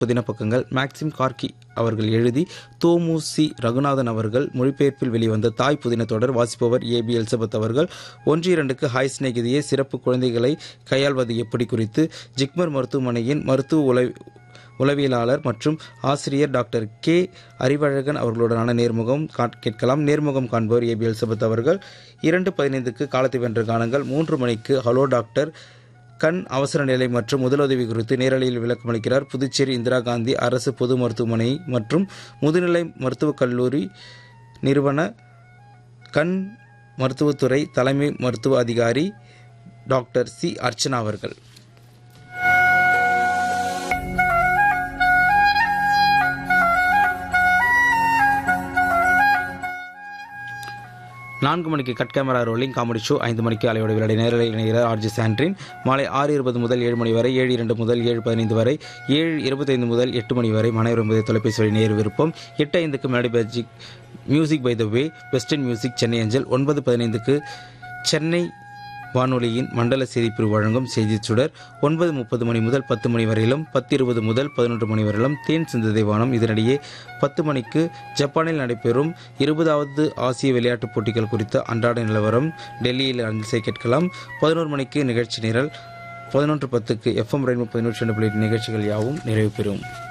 புதின பக்கங்கள் மேக்சிம் கார்கி அவர்கள் எழுதி தோமு சி ரகுநாதன் அவர்கள் மொழிபெயர்ப்பில் வெளிவந்த தாய் புதின தொடர் வாசிப்பவர் ஏ பி எல்சபத் அவர்கள் ஒன்று இரண்டுக்கு ஹாய் சிநேகிதியே சிறப்பு குழந்தைகளை கையாள்வது எப்படி குறித்து ஜிக்மர் மருத்துவமனையின் மருத்துவ உளவி உளவியலாளர் மற்றும் ஆசிரியர் டாக்டர் கே அறிவழகன் அவர்களுடனான நேர்முகம் கா- கேட்கலாம் நேர்முகம் காண்பவர் ஏ பி எல்சபத் அவர்கள் இரண்டு பதினைந்துக்கு காலத்தை வென்ற காணுங்கள் மூன்று மணிக்கு ஹலோ டாக்டர் கண் அவசர நிலை மற்றும் முதலுதவி குறித்து நேரலையில் விளக்கமளிக்கிறார் புதுச்சேரி இந்திரா காந்தி அரசு பொது மருத்துவமனை மற்றும் முதுநிலை மருத்துவக் கல்லூரி நிறுவன கண் மருத்துவத்துறை தலைமை மருத்துவ அதிகாரி டாக்டர் சி அர்ச்சனா அவர்கள் நான்கு மணிக்கு cut camera rolling comedy show ஐந்து மணிக்கு அலையோட விளையாடி நேரலையில் இணைகிறார் ஆர்ஜி சாண்ட்ரின் மாலை ஆறு இருபது முதல் ஏழு மணி வரை ஏழு இரண்டு முதல் ஏழு பதினைந்து வரை ஏழு இருபத்தைந்து முதல் எட்டு மணி வரை மனைவர் என்பதை தொலைபேசி வழி நேர் விருப்பம் எட்டு ஐந்துக்கு melody magic music by the way western music Chennai அஞ்சல் ஒன்பது பதினைந்துக்கு சென்னை வானொலியின் மண்டல செய்திப்பிரிவு வழங்கும் செய்திச் சுடர் ஒன்பது முப்பது மணி முதல் பத்து மணி வரையிலும் பத்து இருபது முதல் பதினொன்று மணி வரையிலும் தேன் சிந்ததை வானம் இதனிடையே பத்து மணிக்கு ஜப்பானில் நடைபெறும் இருபதாவது ஆசிய விளையாட்டுப் போட்டிகள் குறித்த அன்றாட நிலவரம் டெல்லியில் அஞ்சல் கேட்கலாம் பதினோரு மணிக்கு நிகழ்ச்சி நிரல் பதினொன்று பத்துக்கு எஃப்எம் ரெண்டு பதினொன்று ரெண்டு புள்ளி எட்டு நிகழ்ச்சிகள் யாவும் நிறைவு பெறும்